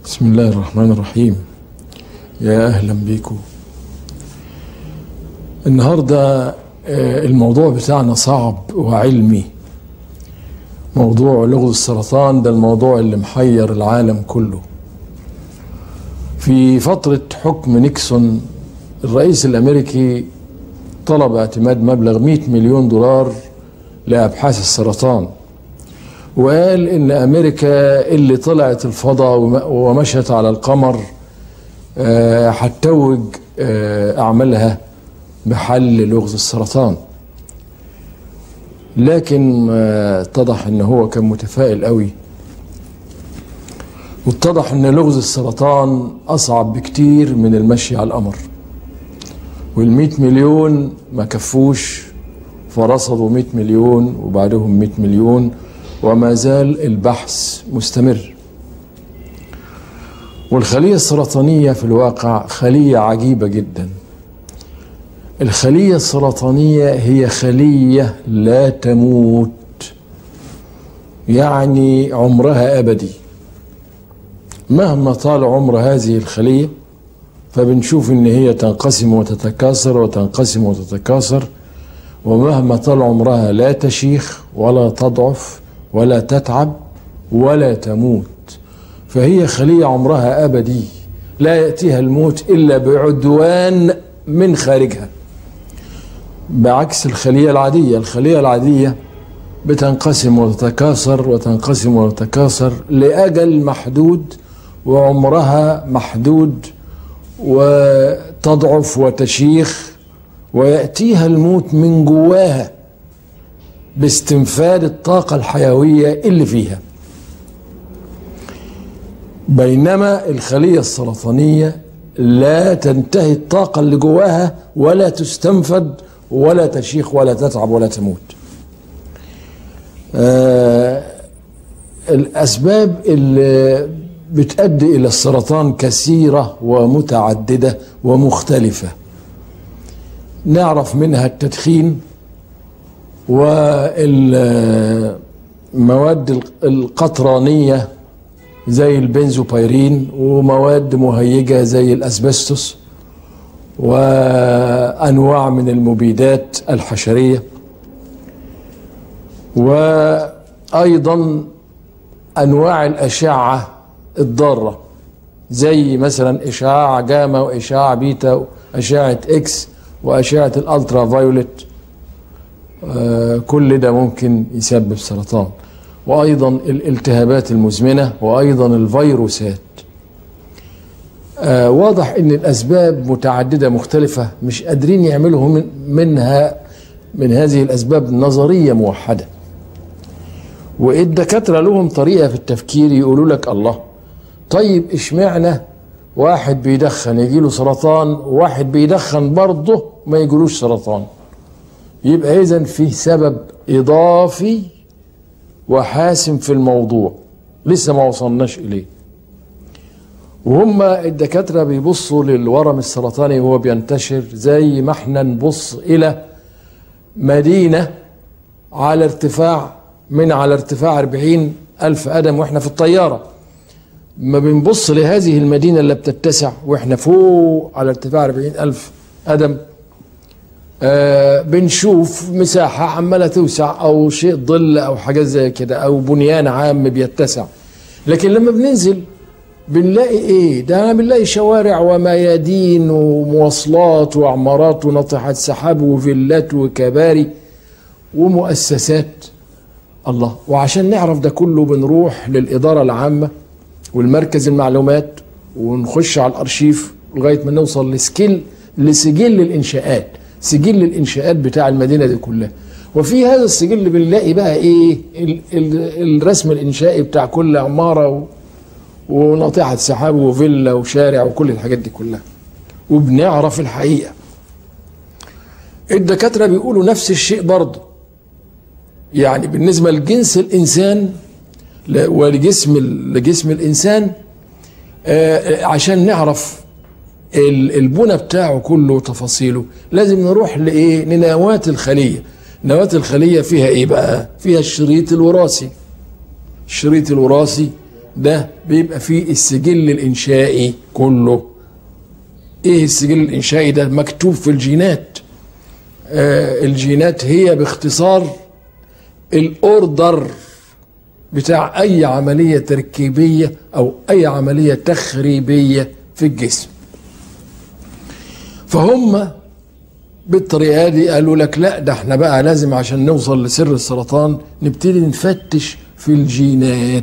بسم الله الرحمن الرحيم يا اهلا بيكم النهارده آه، الموضوع بتاعنا صعب وعلمي موضوع لغز السرطان ده الموضوع اللي محير العالم كله في فترة حكم نيكسون الرئيس الأمريكي طلب اعتماد مبلغ 100 مليون دولار لأبحاث السرطان وقال إن أمريكا اللي طلعت الفضاء وم- ومشت على القمر آه، هتتوج آه، أعمالها بحل لغز السرطان لكن آه، اتضح ان هو كان متفائل قوي واتضح ان لغز السرطان اصعب بكتير من المشي على القمر والمئة مليون ما كفوش فرصدوا 100 مليون وبعدهم 100 مليون وما زال البحث مستمر والخلية السرطانية في الواقع خلية عجيبة جداً الخلية السرطانية هي خلية لا تموت يعني عمرها أبدي مهما طال عمر هذه الخلية فبنشوف إن هي تنقسم وتتكاثر وتنقسم وتتكاثر ومهما طال عمرها لا تشيخ ولا تضعف ولا تتعب ولا تموت فهي خلية عمرها أبدي لا يأتيها الموت إلا بعدوان من خارجها بعكس الخلية العادية الخلية العادية بتنقسم وتتكاثر وتنقسم وتتكاثر لأجل محدود وعمرها محدود وتضعف وتشيخ ويأتيها الموت من جواها باستنفاد الطاقة الحيوية اللي فيها بينما الخلية السرطانية لا تنتهي الطاقة اللي جواها ولا تستنفد ولا تشيخ ولا تتعب ولا تموت آه الأسباب اللي بتؤدي إلى السرطان كثيرة ومتعددة ومختلفة نعرف منها التدخين والمواد القطرانية زي البنزوبيرين ومواد مهيجة زي الأسبستوس وأنواع من المبيدات الحشرية وأيضا أنواع الأشعة الضارة زي مثلا إشعاع جاما وإشعاع بيتا وأشعة إكس وأشعة الألترا فايولت آه، كل ده ممكن يسبب سرطان وايضا الالتهابات المزمنه وايضا الفيروسات آه واضح ان الاسباب متعدده مختلفه مش قادرين يعملوا من منها من هذه الاسباب نظريه موحده والدكاتره لهم طريقه في التفكير يقولوا لك الله طيب اشمعنى واحد بيدخن يجيله سرطان وواحد بيدخن برضه ما يجيلوش سرطان يبقى اذا فيه سبب اضافي وحاسم في الموضوع لسه ما وصلناش اليه وهم الدكاتره بيبصوا للورم السرطاني وهو بينتشر زي ما احنا نبص الى مدينه على ارتفاع من على ارتفاع 40 ألف قدم واحنا في الطيارة ما بنبص لهذه المدينة اللي بتتسع واحنا فوق على ارتفاع 40 ألف قدم آه بنشوف مساحة عمالة توسع أو شيء ظل أو حاجات زي كده أو بنيان عام بيتسع لكن لما بننزل بنلاقي إيه ده بنلاقي شوارع وميادين ومواصلات وعمارات وناطحات سحاب وفيلات وكباري ومؤسسات الله وعشان نعرف ده كله بنروح للإدارة العامة والمركز المعلومات ونخش على الأرشيف لغاية ما نوصل لسكيل لسجل الإنشاءات سجل الانشاءات بتاع المدينه دي كلها وفي هذا السجل بنلاقي بقى ايه ال ال الرسم الانشائي بتاع كل عماره و وناطحه سحاب وفيلا وشارع وكل الحاجات دي كلها وبنعرف الحقيقه الدكاتره بيقولوا نفس الشيء برضه يعني بالنسبه لجنس الانسان ولجسم لجسم الانسان آه عشان نعرف البنى بتاعه كله تفاصيله لازم نروح لايه لنواه الخليه نواه الخليه فيها ايه بقى فيها الشريط الوراثي الشريط الوراثي ده بيبقى فيه السجل الانشائي كله ايه السجل الانشائي ده مكتوب في الجينات آه الجينات هي باختصار الاوردر بتاع اي عمليه تركيبيه او اي عمليه تخريبيه في الجسم فهم بالطريقه دي قالوا لك لا ده احنا بقى لازم عشان نوصل لسر السرطان نبتدي نفتش في الجينات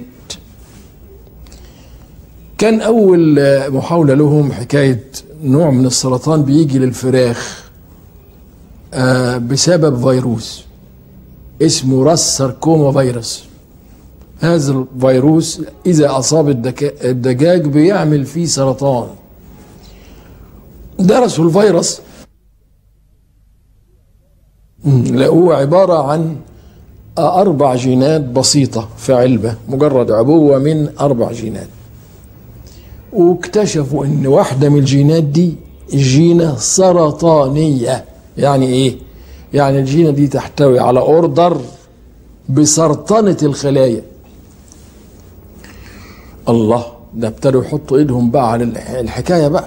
كان اول محاوله لهم حكايه نوع من السرطان بيجي للفراخ آه بسبب فيروس اسمه راس ساركوما فيروس هذا الفيروس اذا اصاب الدجاج بيعمل فيه سرطان درسوا الفيروس لقوه عباره عن اربع جينات بسيطه في علبه مجرد عبوه من اربع جينات واكتشفوا ان واحده من الجينات دي جينه سرطانيه يعني ايه يعني الجينه دي تحتوي على اوردر بسرطنه الخلايا الله ده ابتدوا يحطوا ايدهم بقى على الحكايه بقى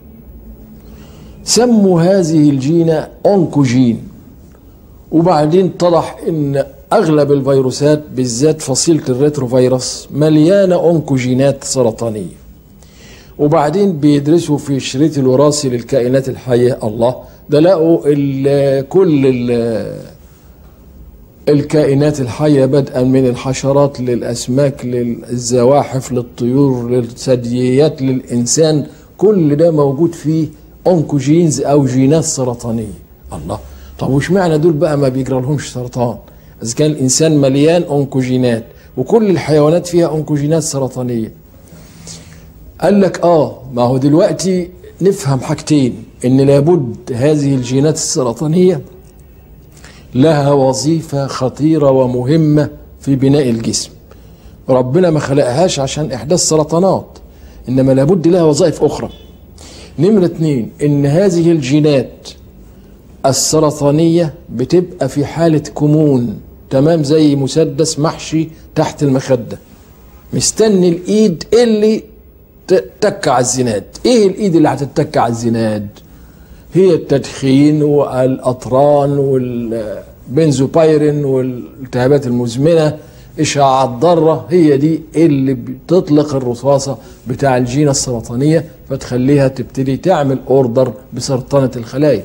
سموا هذه الجينه اونكوجين وبعدين اتضح ان اغلب الفيروسات بالذات فصيله الريتروفيروس مليانه اونكوجينات سرطانيه وبعدين بيدرسوا في الشريط الوراثي للكائنات الحيه الله ده لقوا ال كل ال الكائنات الحيه بدءا من الحشرات للاسماك للزواحف للطيور للثدييات للانسان كل ده موجود فيه اونكوجينز او جينات سرطانيه الله طب وش معنى دول بقى ما بيجرى لهمش سرطان اذا كان الانسان مليان اونكوجينات وكل الحيوانات فيها اونكوجينات سرطانيه قال لك اه ما هو دلوقتي نفهم حاجتين ان لابد هذه الجينات السرطانيه لها وظيفه خطيره ومهمه في بناء الجسم ربنا ما خلقهاش عشان احداث سرطانات انما لابد لها وظائف اخرى نمرة اتنين ان هذه الجينات السرطانية بتبقى في حالة كمون تمام زي مسدس محشي تحت المخدة مستني الايد اللي تتك على الزناد ايه الايد اللي هتتك على الزناد هي التدخين والاطران والبنزوبايرين والالتهابات المزمنه اشعاعات ضاره هي دي اللي بتطلق الرصاصه بتاع الجينه السرطانيه فتخليها تبتدي تعمل اوردر بسرطانه الخلايا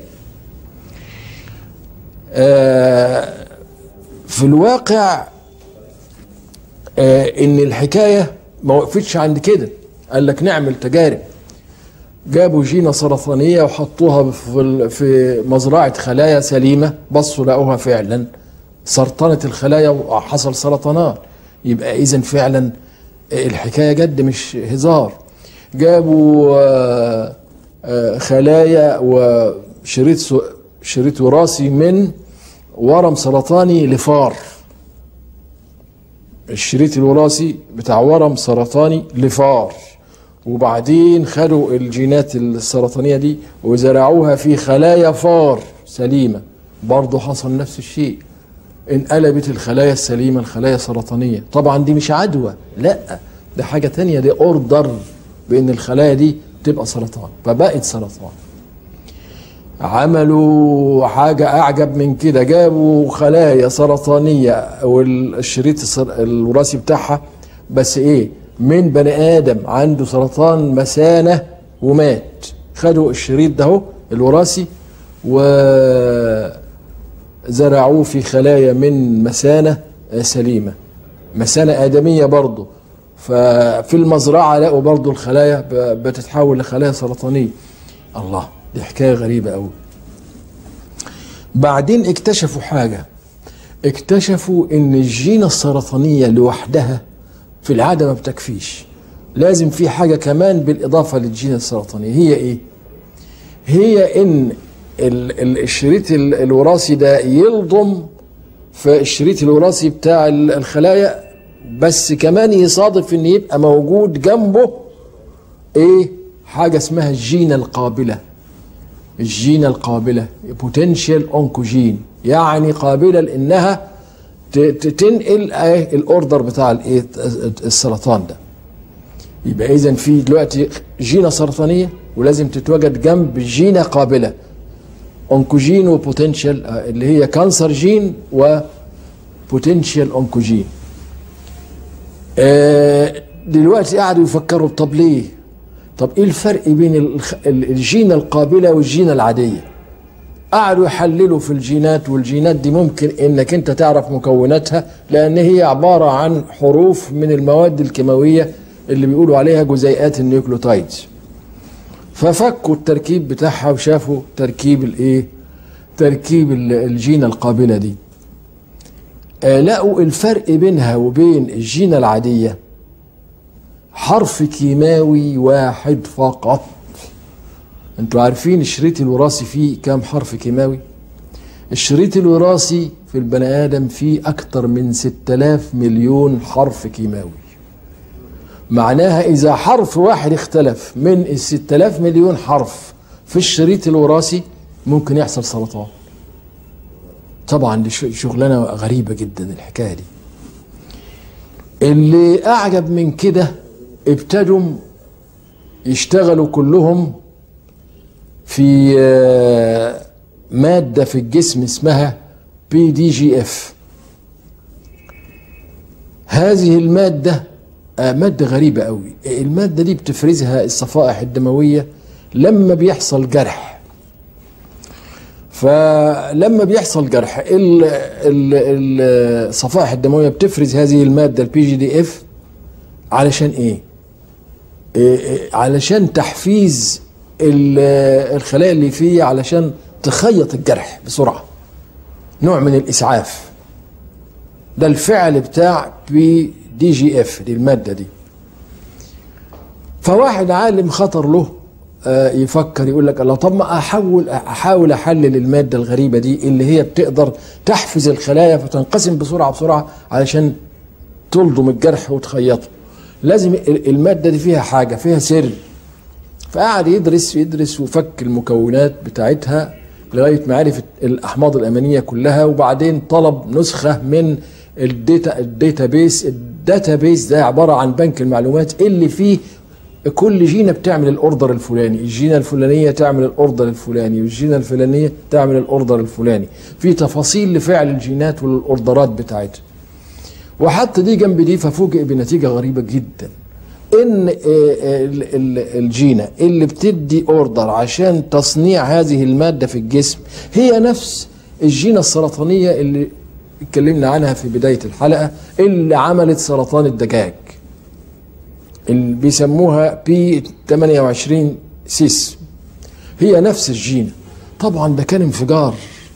آه في الواقع آه ان الحكايه ما وقفتش عند كده قال لك نعمل تجارب جابوا جينة سرطانية وحطوها في في مزرعة خلايا سليمة بصوا لقوها فعلا سرطنت الخلايا وحصل سرطانات يبقى إذا فعلا الحكاية جد مش هزار جابوا خلايا وشريط شريط وراثي من ورم سرطاني لفار الشريط الوراثي بتاع ورم سرطاني لفار وبعدين خدوا الجينات السرطانيه دي وزرعوها في خلايا فار سليمه برضه حصل نفس الشيء انقلبت الخلايا السليمه الخلايا السرطانيه طبعا دي مش عدوى لا ده حاجه تانية دي اوردر بان الخلايا دي تبقى سرطان فبقت سرطان عملوا حاجة أعجب من كده جابوا خلايا سرطانية والشريط الوراثي بتاعها بس إيه من بني ادم عنده سرطان مثانه ومات خدوا الشريط ده الوراثي وزرعوه في خلايا من مثانه سليمه مثانه ادميه برضه ففي المزرعه لقوا برضه الخلايا بتتحول لخلايا سرطانيه الله دي حكايه غريبه قوي بعدين اكتشفوا حاجه اكتشفوا ان الجينه السرطانيه لوحدها في العاده ما بتكفيش لازم في حاجه كمان بالاضافه للجينه السرطانيه هي ايه هي ان الشريط الوراثي ده يلضم في الشريط الوراثي بتاع الخلايا بس كمان يصادف ان يبقى موجود جنبه ايه حاجه اسمها الجينه القابله الجينه القابله بوتنشال اونكوجين يعني قابله لانها تنقل الاوردر بتاع الايه السرطان ده يبقى اذا في دلوقتي جينه سرطانيه ولازم تتوجد جنب جينه قابله اونكوجين وبوتنشال اللي هي كانسر جين وبوتنشال اونكوجين آه، دلوقتي قعدوا يفكروا طب ليه طب ايه الفرق بين الخ- ال- الجينه القابله والجينه العاديه قعدوا يحللوا في الجينات والجينات دي ممكن انك انت تعرف مكوناتها لان هي عباره عن حروف من المواد الكيماويه اللي بيقولوا عليها جزيئات النيوكليوتايدز ففكوا التركيب بتاعها وشافوا تركيب الايه تركيب ال- الجينه القابله دي آه، لقوا الفرق بينها وبين الجينه العاديه حرف كيماوي واحد فقط انتوا عارفين الشريط الوراثي فيه كام حرف كيماوي الشريط الوراثي في البني ادم فيه اكتر من 6000 مليون حرف كيماوي معناها اذا حرف واحد اختلف من ال 6000 مليون حرف في الشريط الوراثي ممكن يحصل سرطان طبعا دي ش- شغلانه غريبه جدا الحكايه دي اللي اعجب من كده ابتدوا يشتغلوا كلهم في آه، ماده في الجسم اسمها بي دي جي اف هذه الماده آه، ماده غريبه قوي الماده دي بتفرزها الصفائح الدمويه لما بيحصل جرح فلما بيحصل جرح ال- ال- الصفائح الدمويه بتفرز هذه الماده البي جي دي اف علشان ايه؟ إيه- إيه، علشان تحفيز ال- الخلايا اللي فيه علشان تخيط الجرح بسرعه نوع من الاسعاف ده الفعل بتاع بي دي جي اف دي الماده دي فواحد عالم خطر له آه، يفكر يقول لك الله طب ما احاول احاول احلل الماده الغريبه دي اللي هي بتقدر تحفز الخلايا فتنقسم بسرعه بسرعه علشان تلضم الجرح وتخيطه لازم ال- الماده دي فيها حاجه فيها سر فقعد يدرس يدرس وفك المكونات بتاعتها لغايه ما عرف الاحماض الامينيه كلها وبعدين طلب نسخه من الداتا الداتا بيس الداتا بيس ده عباره عن بنك المعلومات اللي فيه كل جينه بتعمل الاوردر الفلاني الجينه الفلانيه تعمل الاوردر الفلاني والجينه الفلانيه تعمل الاوردر الفلاني في تفاصيل لفعل الجينات والاوردرات بتاعتها وحط دي جنب دي ففوجئ بنتيجه غريبه جدا ان آه، آه، ال- ال- الجينه اللي بتدي اوردر عشان تصنيع هذه الماده في الجسم هي نفس الجينه السرطانيه اللي اتكلمنا عنها في بدايه الحلقه اللي عملت سرطان الدجاج اللي بيسموها بي 28 سيس هي نفس الجينه طبعا ده كان انفجار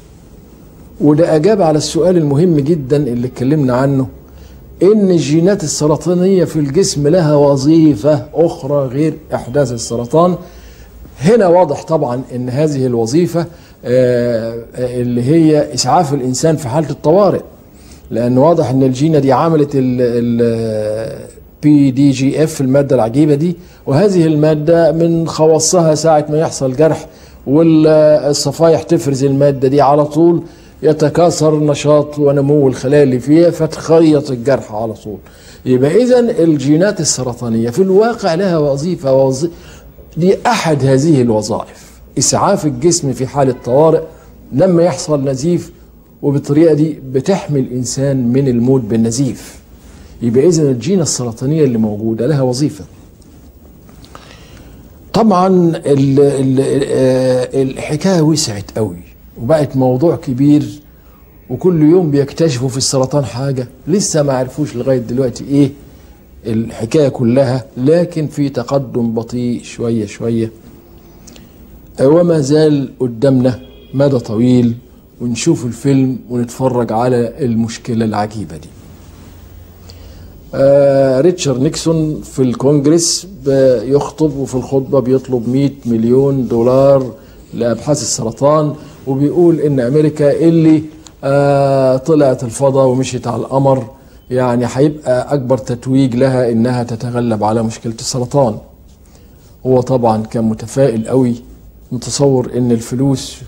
وده اجاب على السؤال المهم جدا اللي اتكلمنا عنه ان الجينات السرطانيه في الجسم لها وظيفه اخرى غير احداث السرطان هنا واضح طبعا ان هذه الوظيفه آه، آه، اللي هي اسعاف الانسان في حاله الطوارئ لان واضح ان الجينه دي عملت ال بي دي جي اف الماده العجيبه دي وهذه الماده من خواصها ساعه ما يحصل جرح والصفائح تفرز الماده دي على طول يتكاثر نشاط ونمو الخلايا اللي فيها فتخيط الجرح على طول يبقى اذا الجينات السرطانيه في الواقع لها وظيفه وظيفة دي احد هذه الوظائف اسعاف الجسم في حاله طوارئ لما يحصل نزيف وبالطريقه دي بتحمي الانسان من الموت بالنزيف يبقى اذا الجينه السرطانيه اللي موجوده لها وظيفه طبعا ال ال آه، الحكايه وسعت قوي وبقت موضوع كبير وكل يوم بيكتشفوا في السرطان حاجه لسه ما عرفوش لغايه دلوقتي ايه الحكايه كلها لكن في تقدم بطيء شويه شويه آه، وما زال قدامنا مدى طويل ونشوف الفيلم ونتفرج على المشكله العجيبه دي آه ريتشارد نيكسون في الكونجرس بيخطب وفي الخطبة بيطلب 100 مليون دولار لأبحاث السرطان وبيقول إن أمريكا اللي آه طلعت الفضاء ومشيت على القمر يعني هيبقى أكبر تتويج لها إنها تتغلب على مشكلة السرطان هو طبعا كان متفائل قوي متصور إن الفلوس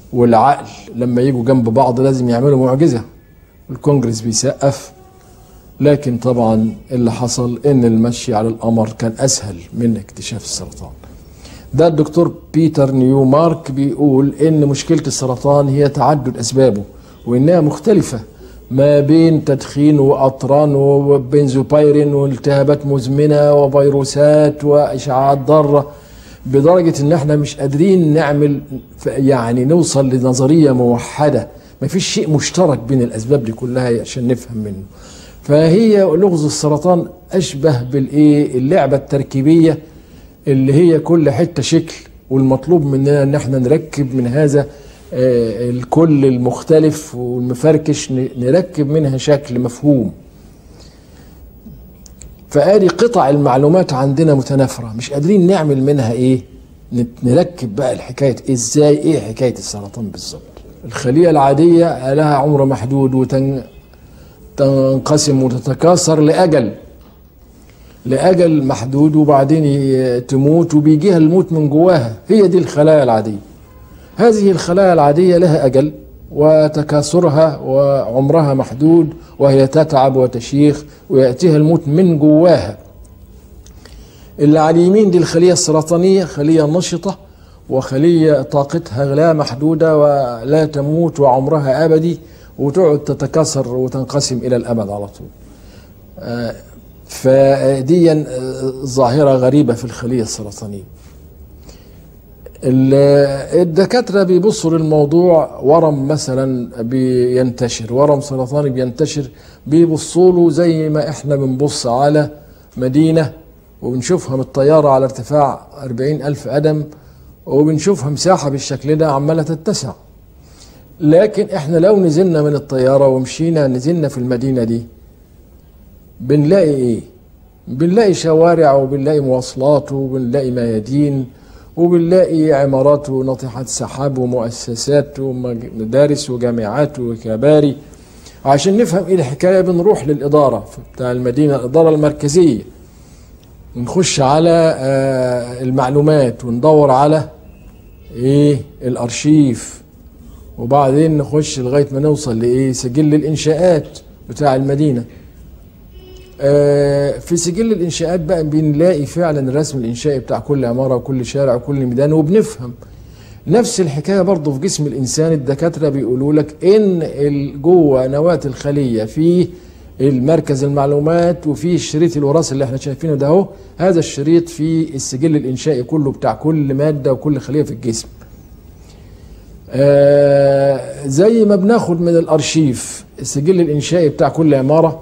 والعقل لما يجوا جنب بعض لازم يعملوا معجزة الكونجرس بيسقف لكن طبعا اللي حصل ان المشي على القمر كان اسهل من اكتشاف السرطان ده الدكتور بيتر نيومارك بيقول ان مشكله السرطان هي تعدد اسبابه وانها مختلفه ما بين تدخين واطران وبنزوبايرين والتهابات مزمنه وفيروسات واشعاعات ضاره بدرجه ان احنا مش قادرين نعمل يعني نوصل لنظريه موحده ما فيش شيء مشترك بين الاسباب دي كلها عشان نفهم منه فهي لغز السرطان اشبه بالايه اللعبه التركيبيه اللي هي كل حته شكل والمطلوب مننا ان احنا نركب من هذا آه، الكل المختلف والمفركش ن- نركب منها شكل مفهوم فادي قطع المعلومات عندنا متنافره مش قادرين نعمل منها ايه نت- نركب بقى الحكايه ازاي ايه حكايه السرطان بالظبط الخليه العاديه لها عمر محدود وتنقسم وتتكاثر لاجل لاجل محدود وبعدين ي- تموت وبيجيها الموت من جواها هي دي الخلايا العاديه هذه الخلايا العاديه لها اجل وتكاثرها وعمرها محدود وهي تتعب وتشيخ وياتيها الموت من جواها اللي على اليمين دي الخليه السرطانيه خليه نشطه وخليه طاقتها لا محدوده ولا تموت وعمرها ابدي وتقعد تتكاثر وتنقسم الى الابد على طول آه، فدي آه، ظاهره غريبه في الخليه السرطانيه ال- الدكاتره بيبصوا للموضوع ورم مثلا بينتشر ورم سرطاني بينتشر بيبصوا له زي ما احنا بنبص على مدينه وبنشوفها من الطياره على ارتفاع 40 ألف قدم وبنشوفها مساحه بالشكل ده عماله تتسع لكن احنا لو نزلنا من الطياره ومشينا نزلنا في المدينه دي بنلاقي ايه بنلاقي شوارع وبنلاقي مواصلات وبنلاقي ميادين وبنلاقي عمارات وناطحات سحاب ومؤسسات ومدارس وجامعات وكباري عشان نفهم ايه الحكايه بنروح للاداره بتاع المدينه الاداره المركزيه نخش على آه، المعلومات وندور على ايه الارشيف وبعدين نخش لغايه ما نوصل لايه سجل الانشاءات بتاع المدينه آه، في سجل الانشاءات بقى بنلاقي فعلا الرسم الانشائي بتاع كل عماره وكل شارع وكل ميدان وبنفهم نفس الحكايه برضه في جسم الانسان الدكاتره بيقولوا لك ان ال- جوه نواه الخليه في المركز المعلومات وفي الشريط الوراثي اللي احنا شايفينه ده اهو هذا الشريط في السجل الانشائي كله بتاع كل ماده وكل خليه في الجسم آه زي ما بناخد من الارشيف السجل الانشائي بتاع كل عماره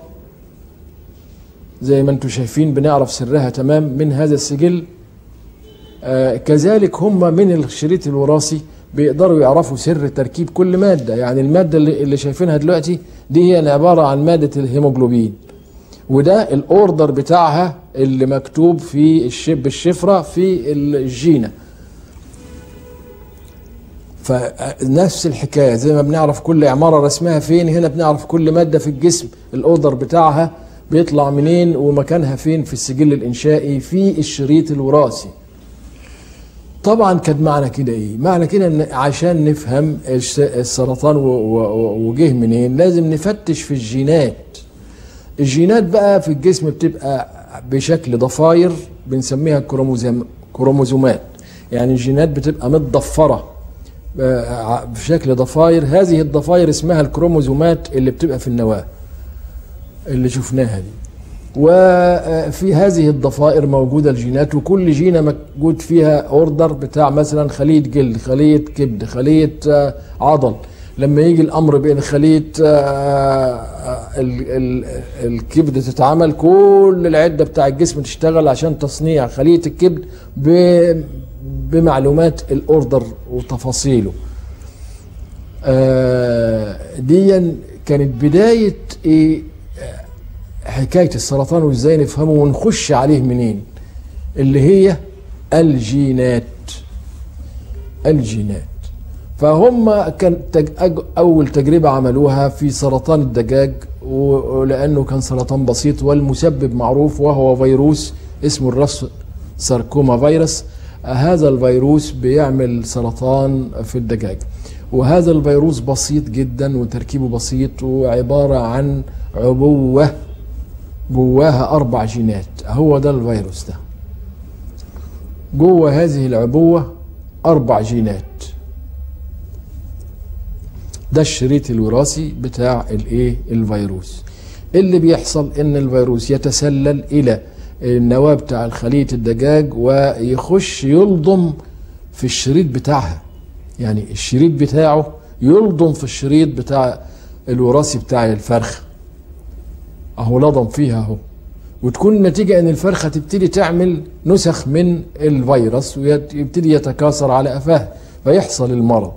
زي ما انتم شايفين بنعرف سرها تمام من هذا السجل آه كذلك هم من الشريط الوراثي بيقدروا يعرفوا سر تركيب كل ماده يعني الماده اللي, اللي شايفينها دلوقتي دي هي عباره عن ماده الهيموجلوبين وده الاوردر بتاعها اللي مكتوب في الشب الشفره في الجينه فنفس الحكايه زي ما بنعرف كل عماره رسمها فين هنا بنعرف كل ماده في الجسم الاوردر بتاعها بيطلع منين ومكانها فين في السجل الانشائي في الشريط الوراثي طبعا كان معنى كده ايه معنى كده ان عشان نفهم الس- السرطان و- و- وجه منين لازم نفتش في الجينات الجينات بقى في الجسم بتبقى بشكل ضفاير بنسميها كروموزوم كروموزومات يعني الجينات بتبقى متضفره آه، بشكل ضفاير هذه الضفاير اسمها الكروموزومات اللي بتبقى في النواه اللي شفناها دي وفي هذه الضفائر موجوده الجينات وكل جينه موجود فيها اوردر بتاع مثلا خليه جلد خليه كبد خليه آه، عضل لما يجي الامر بين خليه آه، آه، ال- ال- الكبد تتعمل كل العده بتاع الجسم تشتغل عشان تصنيع خليه الكبد ب- بمعلومات الاوردر وتفاصيله آه، دي كانت بدايه ايه حكايه السرطان وازاي نفهمه ونخش عليه منين اللي هي الجينات الجينات فهم كان تج... أج- اول تجربه عملوها في سرطان الدجاج و- ولانه كان سرطان بسيط والمسبب معروف وهو فيروس اسمه الرس ساركوما فيروس هذا الفيروس بيعمل سرطان في الدجاج وهذا الفيروس بسيط جدا وتركيبه بسيط وعباره عن عبوه جواها اربع جينات هو ده الفيروس ده جوه هذه العبوه اربع جينات ده الشريط الوراثي بتاع الايه الفيروس اللي بيحصل ان الفيروس يتسلل الى النواه بتاع خليه الدجاج ويخش يلضم في الشريط بتاعها يعني الشريط بتاعه يلضم في الشريط بتاع الوراثي بتاع الفرخه اهو لضم فيها اهو وتكون النتيجة ان الفرخة تبتدي تعمل نسخ من الفيروس ويبتدي يتكاثر على قفاها فيحصل المرض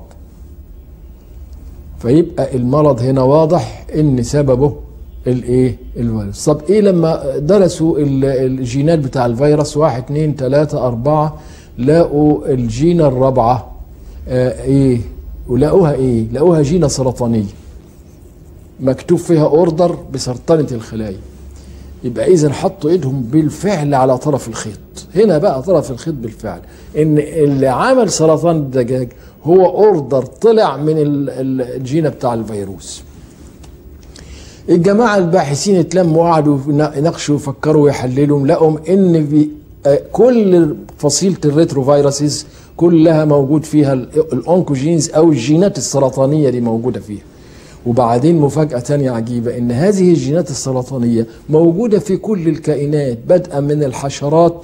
فيبقى المرض هنا واضح ان سببه الايه الفيروس طب ايه لما درسوا الجينات بتاع الفيروس واحد اتنين تلاتة اربعة لقوا الجينة الرابعة آه ايه ولقوها ايه لقوها جينة سرطانية مكتوب فيها اوردر بسرطانة الخلايا يبقى اذا حطوا ايدهم بالفعل على طرف الخيط هنا بقى طرف الخيط بالفعل ان اللي عمل سرطان الدجاج هو اوردر طلع من الجينة بتاع الفيروس الجماعة الباحثين اتلموا وقعدوا يناقشوا ويفكروا ويحللوا لقوا ان في كل فصيلة الريترو فيروسز كلها موجود فيها الاونكوجينز او الجينات السرطانية دي موجودة فيها وبعدين مفاجأة تانية عجيبة إن هذه الجينات السرطانية موجودة في كل الكائنات بدءا من الحشرات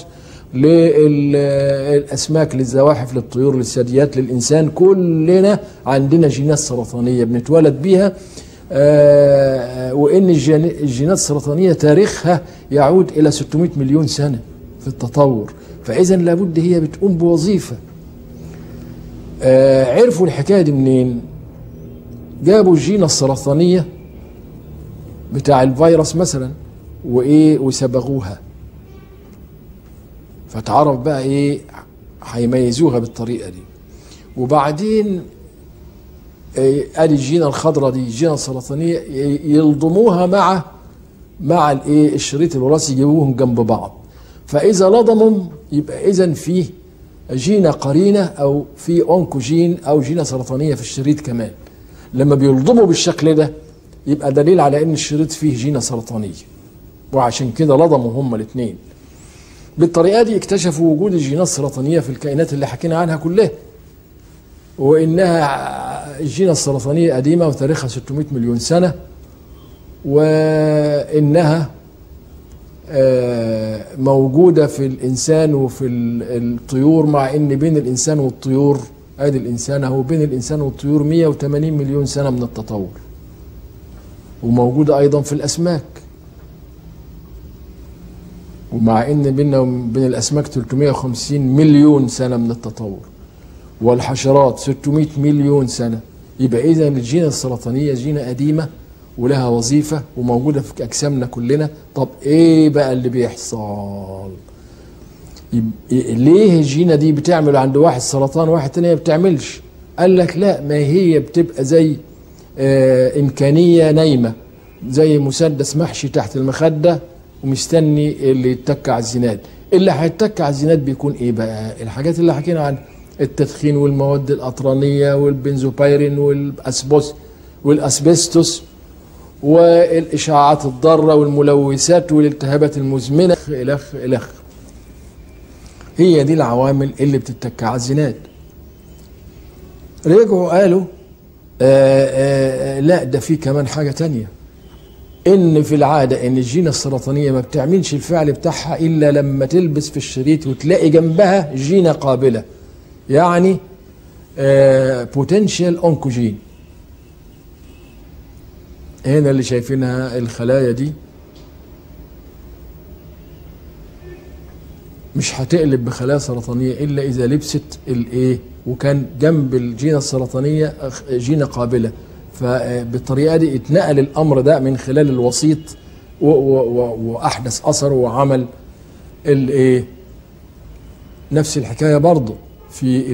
للأسماك للزواحف للطيور للثدييات للإنسان كلنا عندنا جينات سرطانية بنتولد بيها آه وإن الجينات السرطانية تاريخها يعود إلى 600 مليون سنة في التطور فإذا لابد هي بتقوم بوظيفة آه عرفوا الحكاية دي منين؟ جابوا الجينة السرطانية بتاع الفيروس مثلا وايه وصبغوها فتعرف بقى ايه هيميزوها بالطريقه دي وبعدين إيه ادي الجينه الخضراء دي الجينه السرطانيه يلضموها مع مع الايه الشريط الوراثي يجيبوهم جنب بعض فاذا لضموا يبقى اذا فيه جينه قرينه او في اونكوجين او جينه سرطانيه في الشريط كمان لما بيلضموا بالشكل ده يبقى دليل على ان الشريط فيه جينه سرطانيه وعشان كده لضموا هما الاثنين بالطريقه دي اكتشفوا وجود الجينات السرطانيه في الكائنات اللي حكينا عنها كلها وانها الجينه السرطانيه قديمه وتاريخها 600 مليون سنه وانها موجوده في الانسان وفي الطيور مع ان بين الانسان والطيور ادي الانسان اهو بين الانسان والطيور 180 مليون سنه من التطور وموجوده ايضا في الاسماك ومع ان بيننا وبين الاسماك 350 مليون سنه من التطور والحشرات 600 مليون سنه يبقى اذا الجينه السرطانيه جينه قديمه ولها وظيفه وموجوده في اجسامنا كلنا طب ايه بقى اللي بيحصل ليه الجينة دي بتعمل عند واحد سرطان واحد تاني ما بتعملش قال لك لا ما هي بتبقى زي آه إمكانية نايمة زي مسدس محشي تحت المخدة ومستني اللي يتك على الزناد اللي هيتك على الزناد بيكون ايه بقى الحاجات اللي حكينا عن التدخين والمواد الأطرانية والبنزوبايرين والأسبوس والأسبستوس والإشعاعات الضارة والملوثات والالتهابات المزمنة إلخ إلخ هي دي العوامل اللي بتتك على الزناد رجعوا قالوا آآ آآ لا ده في كمان حاجة تانية ان في العادة ان الجينة السرطانية ما بتعملش الفعل بتاعها الا لما تلبس في الشريط وتلاقي جنبها جينة قابلة يعني بوتنشال اونكوجين هنا اللي شايفينها الخلايا دي مش هتقلب بخلايا سرطانيه الا اذا لبست الايه وكان جنب الجينه السرطانيه جينه قابله فبالطريقه دي اتنقل الامر ده من خلال الوسيط واحدث اثر وعمل الايه نفس الحكايه برضه في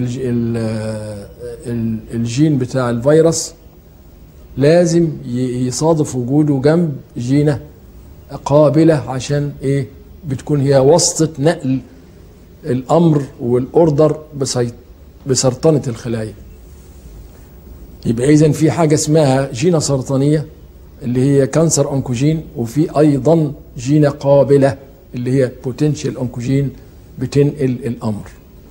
الجين بتاع الفيروس لازم يصادف وجوده جنب جينه قابله عشان ايه بتكون هي واسطة نقل الأمر والأوردر بسرطنة الخلايا يبقى إذا في حاجة اسمها جينة سرطانية اللي هي كانسر أونكوجين وفي أيضا جينة قابلة اللي هي بوتنشال أونكوجين بتنقل الأمر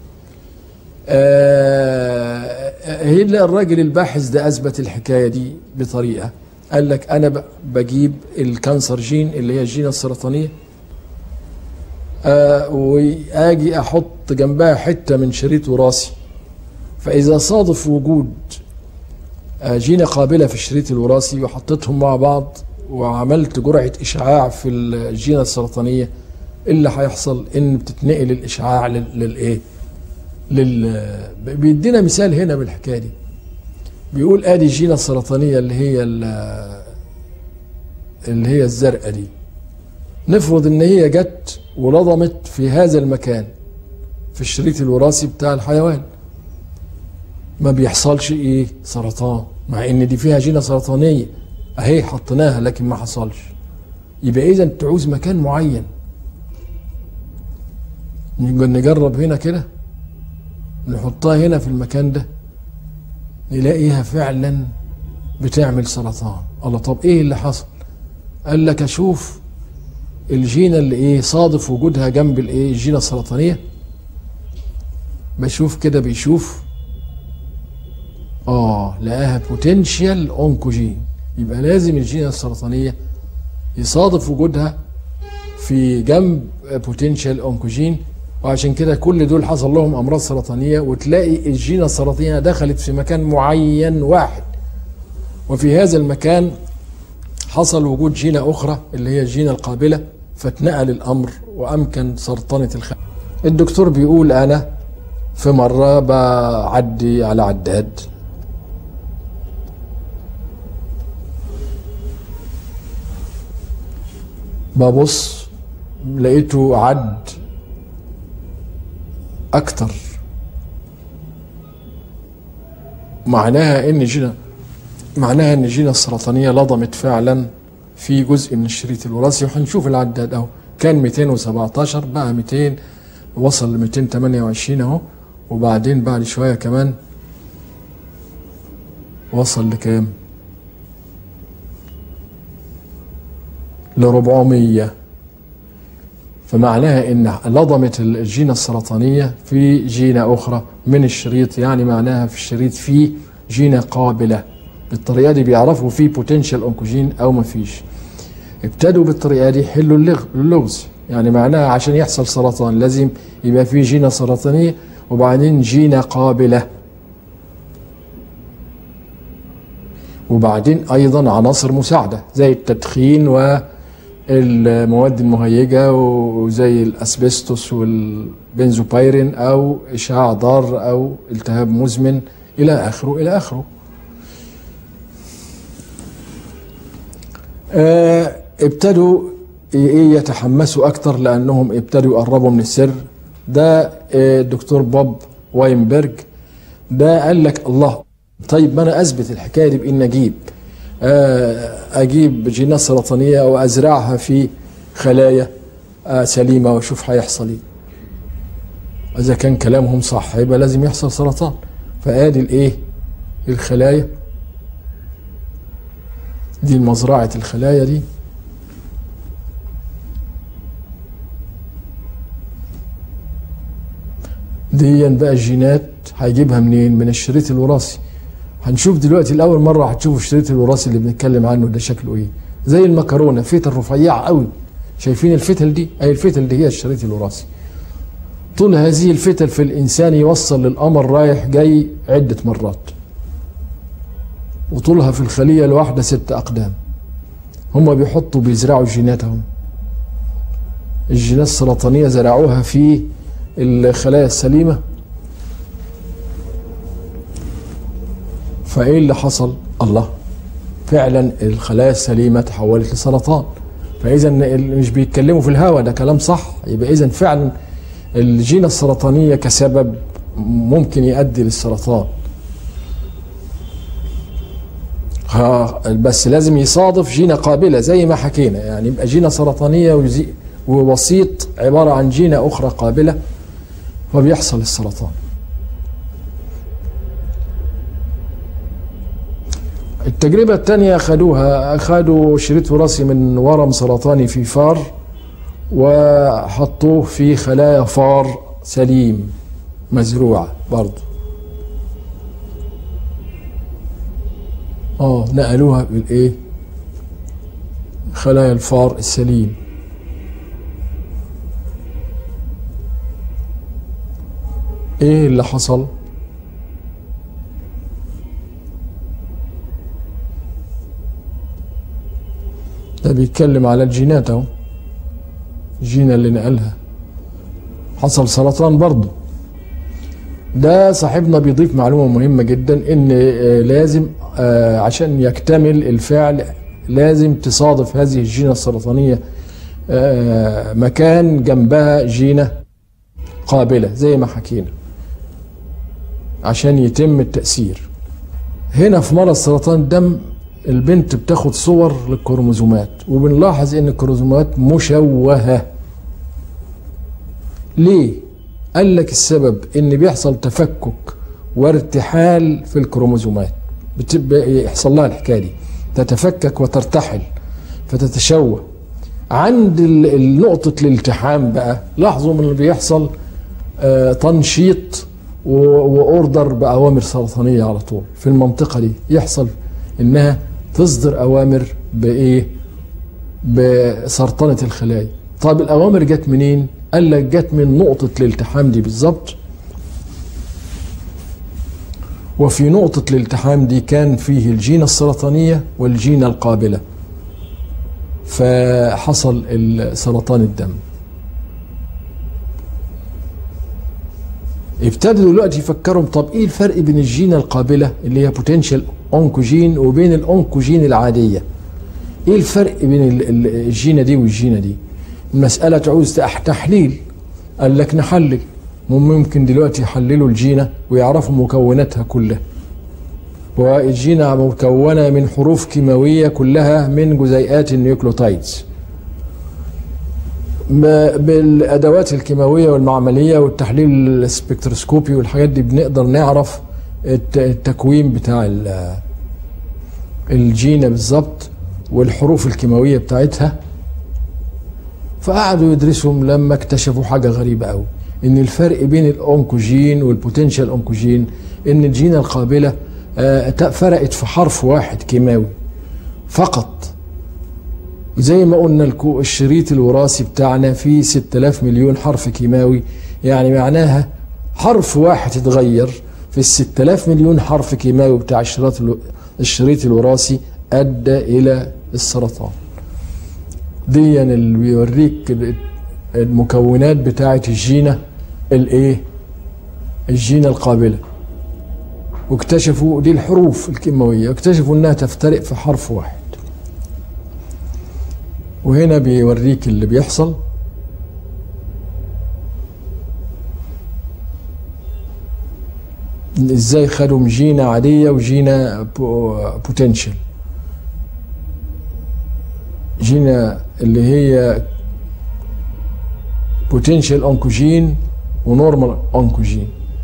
آه هنا الراجل الباحث ده أثبت الحكاية دي بطريقة قال لك أنا بجيب الكانسر جين اللي هي الجينة السرطانية آه واجي احط جنبها حته من شريط وراثي فاذا صادف وجود آه جينه قابله في الشريط الوراثي وحطيتهم مع بعض وعملت جرعه اشعاع في الجينه السرطانيه اللي هيحصل ان بتتنقل الاشعاع للايه لل بيدينا مثال هنا بالحكايه دي بيقول ادي الجينه السرطانيه اللي هي اللي هي الزرقاء دي نفرض ان هي جت ولضمت في هذا المكان في الشريط الوراثي بتاع الحيوان ما بيحصلش ايه سرطان مع ان دي فيها جينه سرطانيه اهي حطيناها لكن ما حصلش يبقى اذا تعوز مكان معين نجرب هنا كده نحطها هنا في المكان ده نلاقيها فعلا بتعمل سرطان الله طب ايه اللي حصل قال لك اشوف الجينة اللي ايه صادف وجودها جنب الايه الجينة السرطانية بشوف كده بيشوف اه لقاها بوتنشال اونكوجين يبقى لازم الجينة السرطانية يصادف وجودها في جنب بوتنشال اونكوجين وعشان كده كل دول حصل لهم امراض سرطانيه وتلاقي الجينه السرطانيه دخلت في مكان معين واحد وفي هذا المكان حصل وجود جينه اخرى اللي هي الجينه القابله فاتنقل الامر وامكن سرطنه الخلايا. الدكتور بيقول انا في مره بعدي على عداد ببص لقيته عد اكتر معناها ان جينا معناها ان الجينه السرطانيه لضمت فعلا في جزء من الشريط الوراثي وهنشوف العداد اهو كان 217 بقى 200 وصل ل 228 اهو وبعدين بعد شويه كمان وصل لكام؟ ل 400 فمعناها ان لضمت الجينه السرطانيه في جينه اخرى من الشريط يعني معناها في الشريط في جينه قابله بالطريقه دي بيعرفوا في بوتنشال اونكوجين او ما فيش ابتدوا بالطريقه دي يحلوا اللغز يعني معناها عشان يحصل سرطان لازم يبقى في جينه سرطانيه وبعدين جينه قابله وبعدين ايضا عناصر مساعده زي التدخين و المواد المهيجة وزي الأسبستوس والبنزوبايرين أو إشعاع ضار أو التهاب مزمن إلى آخره إلى آخره آه ابتدوا يتحمسوا أكثر لأنهم ابتدوا يقربوا من السر ده الدكتور بوب واينبرج ده قال لك الله طيب ما أنا أثبت الحكاية دي بإن أجيب اجيب جينات سرطانيه وازرعها في خلايا سليمه واشوف هيحصل ايه اذا كان كلامهم صح يبقى لازم يحصل سرطان فادي الايه الخلايا دي مزرعه الخلايا دي دي بقى الجينات هيجيبها منين من الشريط الوراثي هنشوف دلوقتي لاول مره هتشوفوا الشريط الوراثي اللي بنتكلم عنه ده شكله ايه زي المكرونه فتل رفيعه قوي شايفين الفتل دي اي الفتل دي هي الشريط الوراثي طول هذه الفتل في الانسان يوصل للقمر رايح جاي عده مرات وطولها في الخليه الواحده ست اقدام هم بيحطوا بيزرعوا جيناتهم الجينات السرطانيه زرعوها في الخلايا السليمه فايه اللي حصل؟ الله فعلا الخلايا السليمه تحولت لسرطان فاذا مش بيتكلموا في الهواء ده كلام صح يبقى اذا فعلا الجينه السرطانيه كسبب ممكن يؤدي للسرطان بس لازم يصادف جينه قابله زي ما حكينا يعني يبقى جينه سرطانيه ووسيط عباره عن جينه اخرى قابله فبيحصل السرطان التجربة الثانية خدوها خدوا شريط وراثي من ورم سرطاني في فار وحطوه في خلايا فار سليم مزروعة برضه اه نقلوها بالايه خلايا الفار السليم ايه اللي حصل ده بيتكلم على الجينات اهو الجينة اللي نقلها حصل سرطان برضه ده صاحبنا بيضيف معلومة مهمة جدا ان آه، لازم آه، عشان يكتمل الفعل لازم تصادف هذه الجينة السرطانية آه، مكان جنبها جينة قابلة زي ما حكينا عشان يتم التأثير هنا في مرض سرطان الدم البنت بتاخد صور للكروموزومات وبنلاحظ ان الكروموزومات مشوهة ليه؟ قال لك السبب ان بيحصل تفكك وارتحال في الكروموزومات بتبقى يحصل لها الحكايه دي تتفكك وترتحل فتتشوه عند ال- نقطة الالتحام بقى لاحظوا من اللي بيحصل آه، تنشيط و- واوردر باوامر سرطانيه على طول في المنطقه دي يحصل انها تصدر اوامر بايه بسرطنه الخلايا طيب الاوامر جت منين قال لك جت من نقطه الالتحام دي بالظبط وفي نقطة الالتحام دي كان فيه الجينة السرطانية والجينة القابلة فحصل سرطان الدم ابتدوا دلوقتي يفكروا طب ايه الفرق بين الجينة القابلة اللي هي بوتنشال اونكوجين وبين الاونكوجين العادية ايه الفرق بين ال- ال- الجينة دي والجينة دي المسألة تعوز تح- تحليل قال لك نحلل ممكن دلوقتي يحللوا الجينة ويعرفوا مكوناتها كلها والجينة مكونة من حروف كيماوية كلها من جزيئات النيوكلوتايدز ما- بالادوات الكيماويه والمعمليه والتحليل السبكتروسكوبي والحاجات دي بنقدر نعرف الت- التكوين بتاع ال- الجينه بالظبط والحروف الكيماويه بتاعتها فقعدوا يدرسهم لما اكتشفوا حاجه غريبه قوي ان الفرق بين الاونكوجين والبوتنشال اونكوجين ان الجينه القابله آه، فرقت في حرف واحد كيماوي فقط زي ما قلنا الكو الشريط الوراثي بتاعنا فيه 6000 مليون حرف كيماوي يعني معناها حرف واحد اتغير في ال 6000 مليون حرف كيماوي بتاع الشريط الو- الشريط الوراثي ادى الى السرطان دي اللي بيوريك ال- المكونات بتاعه الجينه الايه الجينه القابله واكتشفوا دي الحروف الكيماويه اكتشفوا انها تفترق في حرف واحد وهنا بيوريك اللي بيحصل ازاي خدوا جينة عادية وجينة بوتنشال جينة اللي هي بوتنشال اونكوجين ونورمال اونكوجين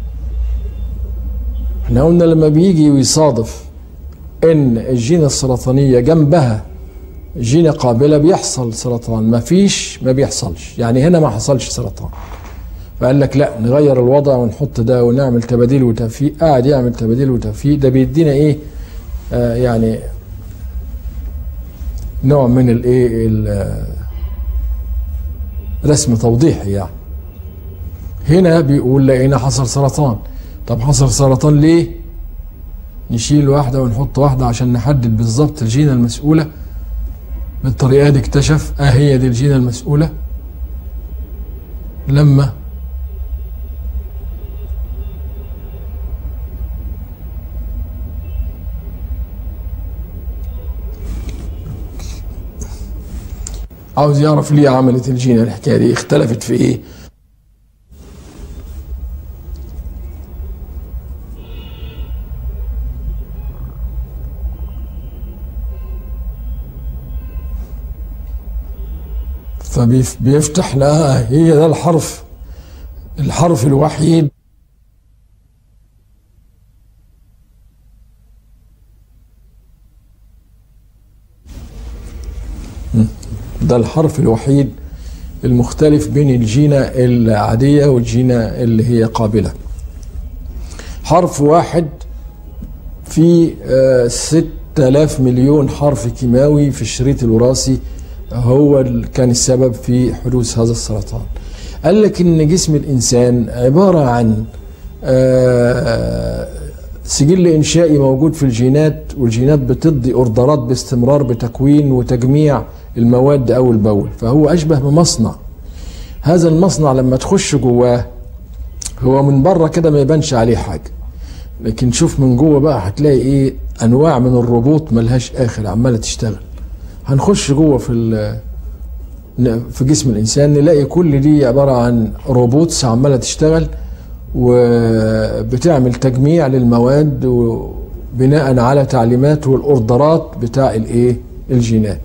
احنا قلنا لما بيجي ويصادف ان الجينة السرطانية جنبها جينة قابلة بيحصل سرطان ما فيش ما بيحصلش يعني هنا ما حصلش سرطان فقال لك لا نغير الوضع ونحط ده ونعمل تباديل وتوفيق قاعد يعمل تباديل وتوفيق ده بيدينا ايه آه يعني نوع من الايه ال- رسم توضيحي يعني هنا بيقول لقينا حصل سرطان طب حصل سرطان ليه نشيل واحدة ونحط واحدة عشان نحدد بالظبط الجينة المسؤولة بالطريقة دي اكتشف اه هي دي الجينة المسؤولة لما عاوز يعرف ليه عملت الجينة الحكاية دي اختلفت في ايه فبيفتح لها هي ده الحرف الحرف الوحيد ده الحرف الوحيد المختلف بين الجينة العادية والجينة اللي هي قابلة حرف واحد في آه، ستة آلاف مليون حرف كيماوي في الشريط الوراثي هو اللي كان السبب في حدوث هذا السرطان قال لك ان جسم الانسان عبارة عن آه، سجل انشائي موجود في الجينات والجينات بتدي اوردرات باستمرار بتكوين وتجميع المواد اول باول فهو اشبه بمصنع هذا المصنع لما تخش جواه هو من بره كده ما يبانش عليه حاجه لكن شوف من جوه بقى هتلاقي ايه انواع من الربوط ملهاش اخر عماله تشتغل هنخش جوه في ال- في جسم الانسان نلاقي كل دي عباره عن روبوتس عماله تشتغل وبتعمل تجميع للمواد بناء على تعليمات والاوردرات بتاع الايه الجينات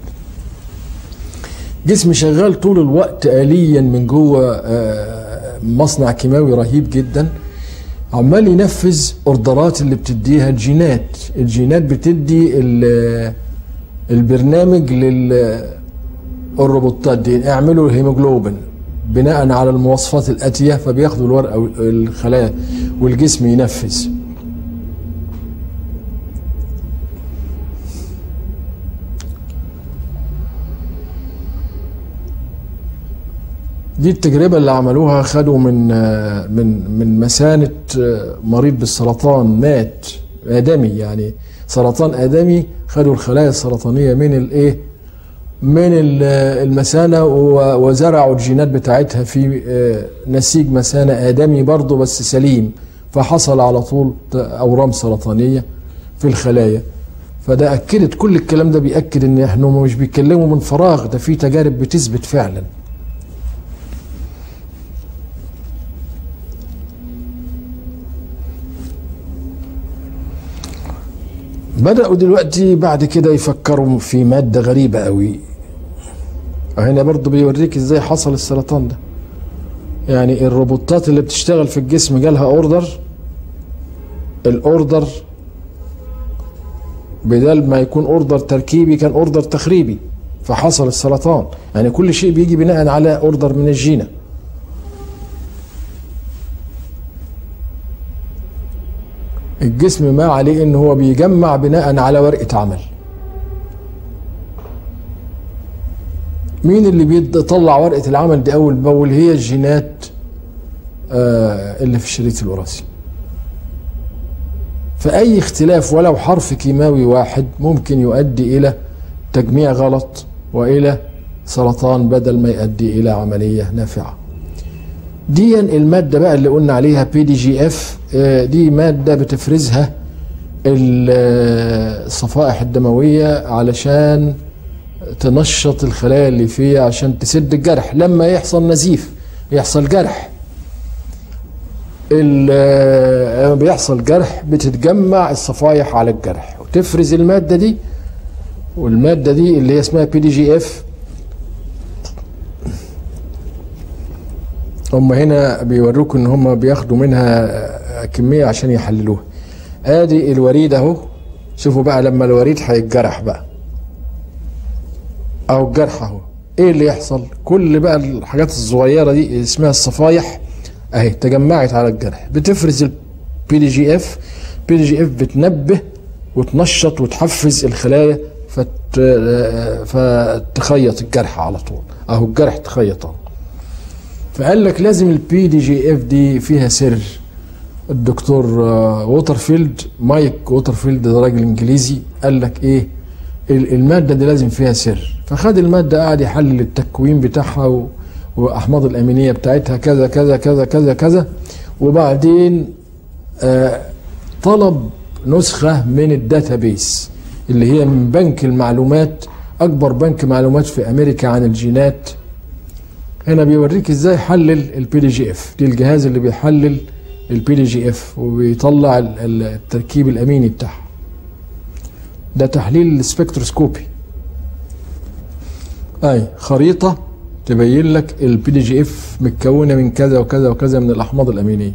جسم شغال طول الوقت آليا من جوه آه، مصنع كيماوي رهيب جدا عمال ينفذ اوردرات اللي بتديها الجينات الجينات بتدي ال- البرنامج للروبوتات دي اعملوا الهيموجلوبين بناء على المواصفات الاتيه فبياخدوا الورقه والخلايا والجسم ينفذ دي التجربة اللي عملوها خدوا من من من مثانة مريض بالسرطان مات آدمي يعني سرطان آدمي خدوا الخلايا السرطانية من الإيه؟ من ال- المثانة و- وزرعوا الجينات بتاعتها في آه، نسيج مثانة آدمي برضه بس سليم فحصل على طول أورام سرطانية في الخلايا فده أكدت كل الكلام ده بيأكد إن إحنا مش بيتكلموا من فراغ ده في تجارب بتثبت فعلا بدأوا دلوقتي بعد كده يفكروا في مادة غريبة قوي هنا برضو بيوريك ازاي حصل السرطان ده يعني الروبوتات اللي بتشتغل في الجسم جالها اوردر الاوردر بدل ما يكون اوردر تركيبي كان اوردر تخريبي فحصل السرطان يعني كل شيء بيجي بناء على اوردر من الجينه الجسم ما عليه ان هو بيجمع بناء على ورقه عمل مين اللي بيطلع ورقه العمل دي اول باول هي الجينات آه اللي في الشريط الوراثي فاي اختلاف ولو حرف كيماوي واحد ممكن يؤدي الى تجميع غلط والى سرطان بدل ما يؤدي الى عمليه نافعه دي المادة بقى اللي قلنا عليها بي دي جي اف دي مادة بتفرزها ال- الصفائح الدموية علشان تنشط الخلايا اللي فيها عشان تسد الجرح لما يحصل نزيف يحصل جرح ال- لما بيحصل جرح بتتجمع الصفائح على الجرح وتفرز المادة دي والمادة دي اللي هي اسمها بي دي جي اف هم هنا بيوروك ان هم بياخدوا منها كميه عشان يحللوها ادي الوريد اهو شوفوا بقى لما الوريد هيتجرح بقى او الجرح اهو ايه اللي يحصل كل بقى الحاجات الصغيره دي اسمها الصفايح اهي تجمعت على الجرح بتفرز البي دي جي اف بي دي جي اف بتنبه وتنشط وتحفز الخلايا فت... فتخيط الجرح على طول اهو الجرح تخيط اهو فقال لك لازم البي دي جي اف دي فيها سر الدكتور آه، ووترفيلد مايك ووترفيلد ده راجل انجليزي قال لك ايه ال- الماده دي لازم فيها سر فخد الماده قعد يحلل التكوين بتاعها و- واحماض الامينيه بتاعتها كذا كذا كذا كذا كذا وبعدين آه، طلب نسخه من الداتابيس اللي هي من بنك المعلومات اكبر بنك معلومات في امريكا عن الجينات هنا بيوريك ازاي حلل البي دي جي اف دي الجهاز اللي بيحلل البي دي جي اف وبيطلع ال- ال- التركيب الاميني بتاعها ده تحليل السبكتروسكوبي اي خريطه تبين لك البي دي جي اف متكونه من كذا وكذا وكذا من الاحماض الامينيه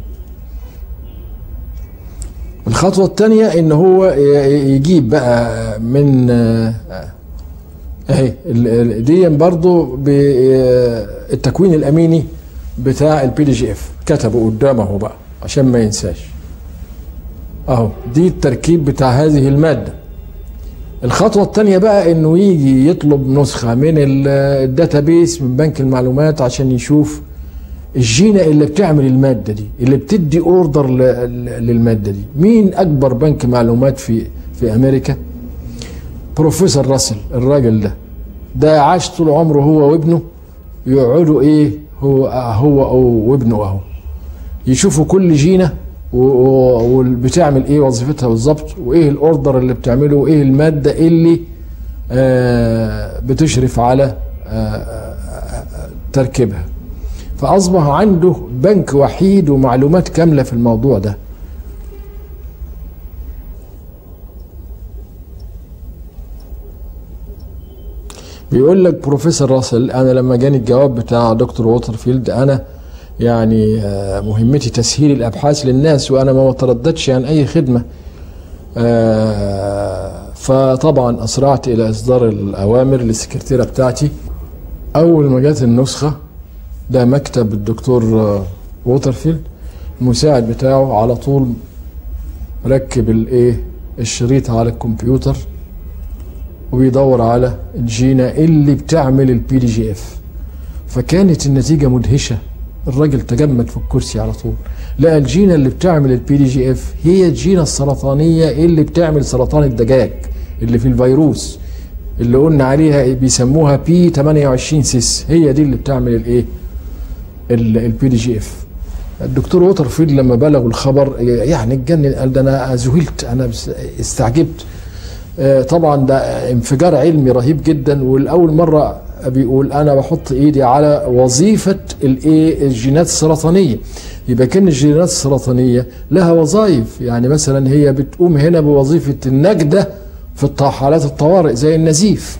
الخطوه الثانيه ان هو ي- يجيب بقى من آه، اهي ال- ال- دي برضو بالتكوين الاميني بتاع البي دي جي اف كتبه قدامه بقى عشان ما ينساش اهو دي التركيب بتاع هذه الماده الخطوه الثانيه بقى انه يجي يطلب نسخه من ال- الداتابيس من بنك المعلومات عشان يشوف الجينة اللي بتعمل المادة دي اللي بتدي اوردر ل- ل- للمادة دي مين اكبر بنك معلومات في في امريكا بروفيسور راسل الراجل ده ده عاش طول عمره هو وابنه يقعدوا ايه هو هو وابنه اهو يشوفوا كل جينة و- و- وبتعمل ايه وظيفتها بالظبط وايه الاوردر اللي بتعمله وايه المادة اللي آه بتشرف على آه آه، تركيبها فاصبح عنده بنك وحيد ومعلومات كاملة في الموضوع ده بيقول لك بروفيسور راسل انا لما جاني الجواب بتاع دكتور ووترفيلد انا يعني آه، مهمتي تسهيل الابحاث للناس وانا ما بترددش عن اي خدمه آه، فطبعا اسرعت الى اصدار الاوامر للسكرتيره بتاعتي اول ما جت النسخه ده مكتب الدكتور آه، ووترفيلد المساعد بتاعه على طول ركب الايه الشريط على الكمبيوتر وبيدور على الجينة اللي بتعمل البي دي جي اف فكانت النتيجة مدهشة الراجل تجمد في الكرسي على طول لقى الجينة اللي بتعمل البي دي جي اف هي الجينة السرطانية اللي بتعمل سرطان الدجاج اللي في الفيروس اللي قلنا عليها بيسموها بي 28 سيس هي دي اللي بتعمل الايه البي دي جي اف الدكتور ووترفيلد لما بلغوا الخبر يعني اتجنن قال ده انا ذهلت انا بس- استعجبت آه، طبعا ده انفجار علمي رهيب جدا والاول مره بيقول انا بحط ايدي على وظيفه الايه الجينات السرطانيه يبقى كان الجينات السرطانيه لها وظائف يعني مثلا هي بتقوم هنا بوظيفه النجده في الط- حالات الطوارئ زي النزيف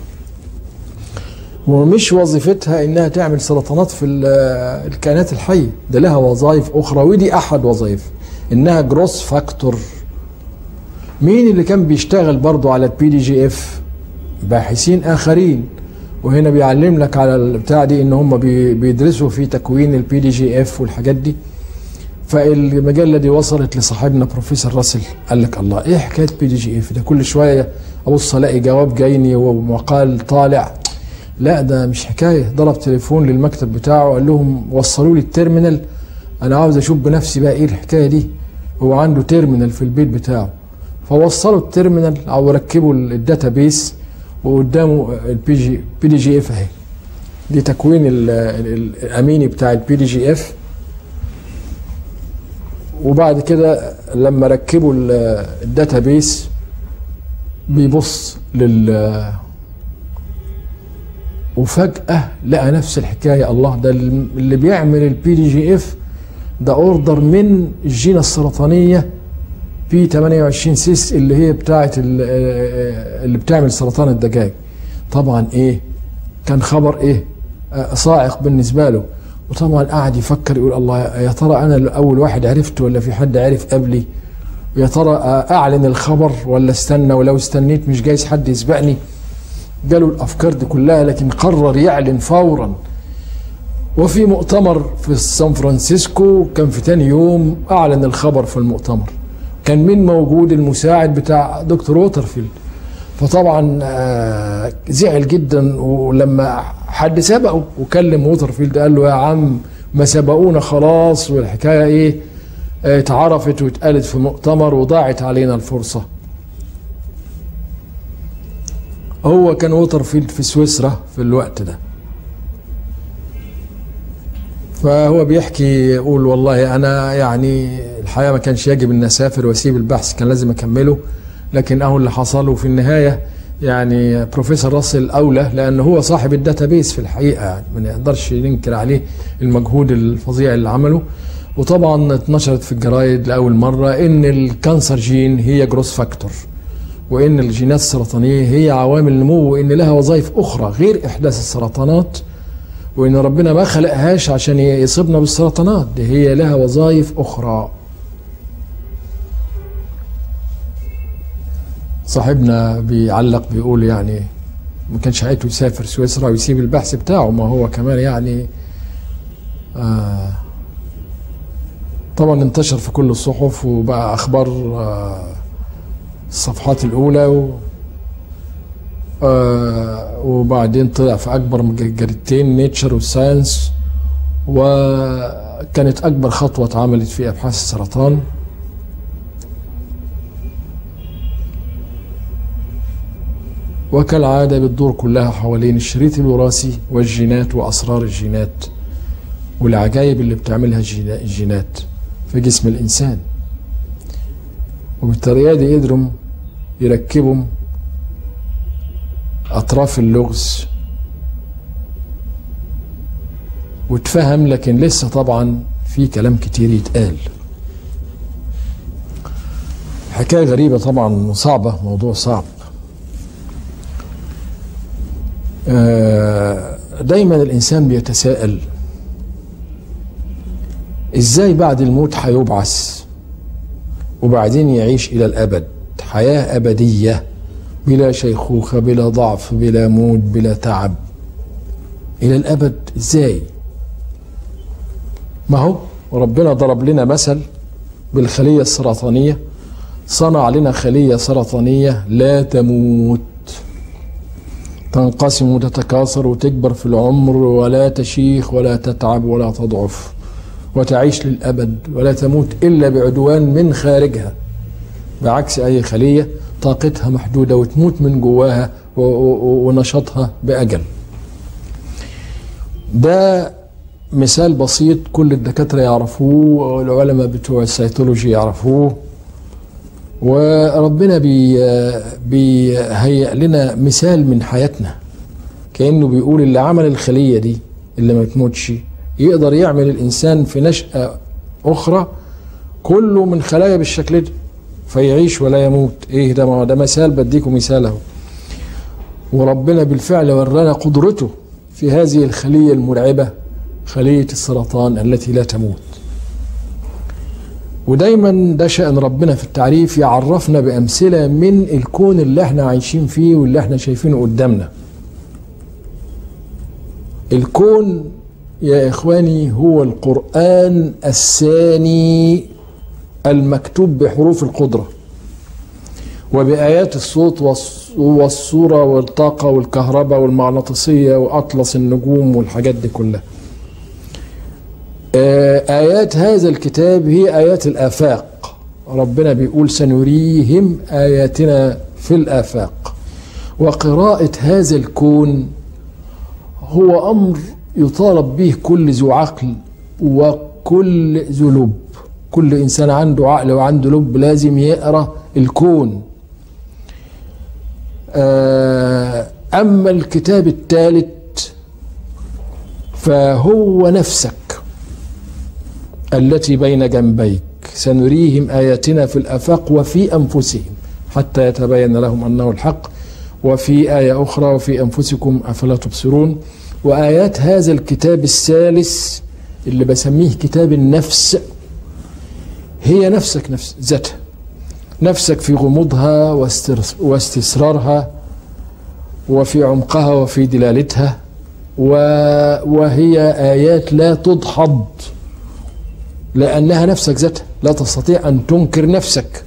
ومش وظيفتها انها تعمل سرطانات في ال- الكائنات الحيه ده لها وظائف اخرى ودي احد وظائف انها جروس فاكتور مين اللي كان بيشتغل برضو على البي دي جي اف باحثين اخرين وهنا بيعلم لك على البتاع دي ان هم بي- بيدرسوا في تكوين البي دي جي اف والحاجات دي فالمجله دي وصلت لصاحبنا بروفيسور راسل قال لك الله ايه حكايه بي دي جي اف ده كل شويه ابص الاقي جواب جايني ومقال طالع لا ده مش حكايه ضرب تليفون للمكتب بتاعه قال لهم وصلوا لي التيرمينال انا عاوز اشوف بنفسي بقى ايه الحكايه دي هو عنده تيرمينال في البيت بتاعه فوصلوا التيرمينال او ركبوا الداتابيس وقدامه البي جي بي دي جي اف اهي دي تكوين ال- ال- الاميني بتاع البي دي جي اف وبعد كده لما ركبوا ال- الداتابيس بيبص لل وفجأة لقى نفس الحكاية الله ده اللي بيعمل البي دي جي اف ده اوردر من الجينة السرطانية بي 28 سيس اللي هي بتاعت ال- اللي بتعمل سرطان الدجاج طبعا ايه كان خبر ايه آه، صاعق بالنسبة له وطبعا قعد يفكر يقول الله يا ترى انا اول واحد عرفت ولا في حد عرف قبلي يا ترى آه، اعلن الخبر ولا استنى ولو استنيت مش جايز حد يسبقني جاله الافكار دي كلها لكن قرر يعلن فورا وفي مؤتمر في سان فرانسيسكو كان في تاني يوم اعلن الخبر في المؤتمر كان من موجود المساعد بتاع دكتور ووترفيلد فطبعا آه، زعل جدا ولما حد سبقه وكلم ووترفيلد قال له يا عم ما سبقونا خلاص والحكايه ايه آه، اتعرفت واتقالت في مؤتمر وضاعت علينا الفرصه هو كان ووترفيلد في سويسرا في الوقت ده فهو بيحكي يقول والله انا يعني الحقيقه ما كانش يجب ان اسافر واسيب البحث كان لازم اكمله لكن اهو اللي حصل وفي النهايه يعني بروفيسور راسل اولى لان هو صاحب الداتابيس في الحقيقه يعني ما نقدرش ننكر عليه المجهود الفظيع اللي عمله وطبعا اتنشرت في الجرايد لاول مره ان الكانسر جين هي جروس فاكتور وان الجينات السرطانيه هي عوامل نمو وان لها وظائف اخرى غير احداث السرطانات وان ربنا ما خلقهاش عشان يصيبنا بالسرطانات دي هي لها وظائف اخرى صاحبنا بيعلق بيقول يعني ما كانش حياته يسافر سويسرا ويسيب البحث بتاعه ما هو كمان يعني آه طبعا انتشر في كل الصحف وبقى اخبار آه الصفحات الاولى و آه وبعدين طلع في اكبر جريدتين نيتشر والساينس وكانت اكبر خطوه اتعملت في ابحاث السرطان وكالعادة بتدور كلها حوالين الشريط الوراثي والجينات وأسرار الجينات والعجائب اللي بتعملها الجينات في جسم الإنسان وبالطريقة دي قدروا يركبوا أطراف اللغز وتفهم لكن لسه طبعا في كلام كتير يتقال حكاية غريبة طبعا وصعبة موضوع صعب دايما الانسان بيتساءل ازاي بعد الموت هيبعث وبعدين يعيش الى الابد حياه ابديه بلا شيخوخه بلا ضعف بلا موت بلا تعب الى الابد ازاي ما هو ربنا ضرب لنا مثل بالخليه السرطانيه صنع لنا خليه سرطانيه لا تموت تنقسم وتتكاثر وتكبر في العمر ولا تشيخ ولا تتعب ولا تضعف وتعيش للأبد ولا تموت إلا بعدوان من خارجها بعكس أي خلية طاقتها محدودة وتموت من جواها ونشاطها بأجل ده مثال بسيط كل الدكاترة يعرفوه والعلماء بتوع السيتولوجي يعرفوه وربنا بي بيهيئ لنا مثال من حياتنا كانه بيقول اللي عمل الخليه دي اللي ما تموتش يقدر يعمل الانسان في نشاه اخرى كله من خلايا بالشكل ده فيعيش ولا يموت ايه ده ما ده مثال بديكم مثال اهو وربنا بالفعل ورانا قدرته في هذه الخليه المرعبه خليه السرطان التي لا تموت ودايما ده شأن ربنا في التعريف يعرفنا بأمثلة من الكون اللي احنا عايشين فيه واللي احنا شايفينه قدامنا الكون يا إخواني هو القرآن الثاني المكتوب بحروف القدرة وبآيات الصوت والصورة والطاقة والكهرباء والمغناطيسية وأطلس النجوم والحاجات دي كلها آيات هذا الكتاب هي آيات الآفاق ربنا بيقول سنريهم آياتنا في الآفاق وقراءة هذا الكون هو أمر يطالب به كل ذو عقل وكل ذو لب كل إنسان عنده عقل وعنده لب لازم يقرأ الكون أما الكتاب الثالث فهو نفسك التي بين جنبيك سنريهم آياتنا في الآفاق وفي أنفسهم حتى يتبين لهم أنه الحق وفي آية أخرى وفي أنفسكم أفلا تبصرون وآيات هذا الكتاب الثالث اللي بسميه كتاب النفس هي نفسك نفس ذاتها نفسك في غموضها واستسرارها وفي عمقها وفي دلالتها وهي آيات لا تدحض لأنها نفسك ذاتها لا تستطيع أن تنكر نفسك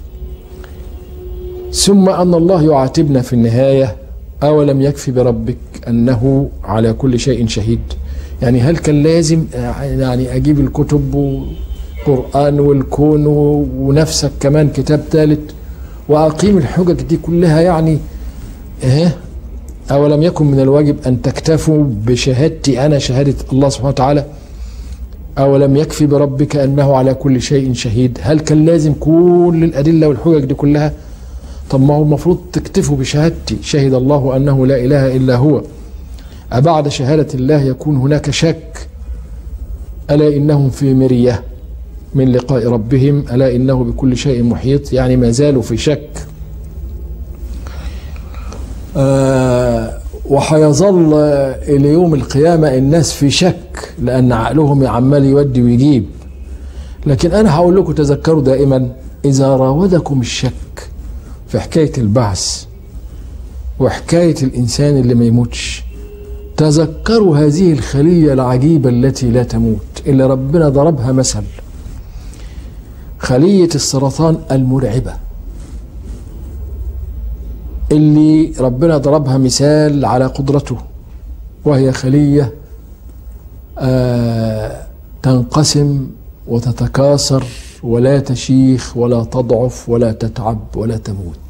ثم أن الله يعاتبنا في النهاية أولم يكفي بربك أنه على كل شيء شهيد يعني هل كان لازم يعني أجيب الكتب والقرآن والكون ونفسك كمان كتاب ثالث وأقيم الحجج دي كلها يعني إيه أولم يكن من الواجب أن تكتفوا بشهادتي أنا شهادة الله سبحانه وتعالى أولم يكفي بربك أنه على كل شيء شهيد هل كان لازم كل الأدلة والحجج دي كلها طب ما هو المفروض تكتفوا بشهادتي شهد الله أنه لا إله إلا هو أبعد شهادة الله يكون هناك شك ألا إنهم في مرية من لقاء ربهم ألا إنه بكل شيء محيط يعني ما زالوا في شك آه وحيظل إلى يوم القيامة الناس في شك لأن عقلهم عمال يودي ويجيب لكن أنا هقول لكم تذكروا دائما إذا راودكم الشك في حكاية البعث وحكاية الإنسان اللي ما يموتش تذكروا هذه الخلية العجيبة التي لا تموت اللي ربنا ضربها مثل خلية السرطان المرعبة اللي ربنا ضربها مثال على قدرته وهي خلية آه تنقسم وتتكاثر ولا تشيخ ولا تضعف ولا تتعب ولا تموت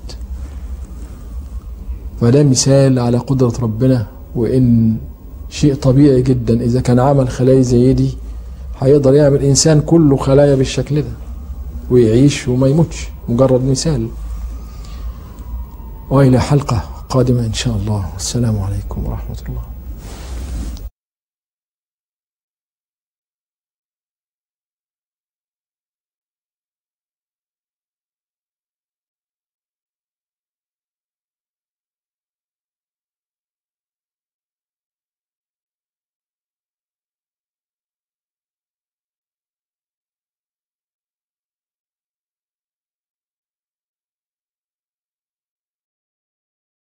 فده مثال على قدرة ربنا وإن شيء طبيعي جدا إذا كان عمل خلايا زي دي هيقدر يعمل إنسان كله خلايا بالشكل ده ويعيش وما يموتش مجرد مثال وإلى حلقة قادمة إن شاء الله والسلام عليكم ورحمة الله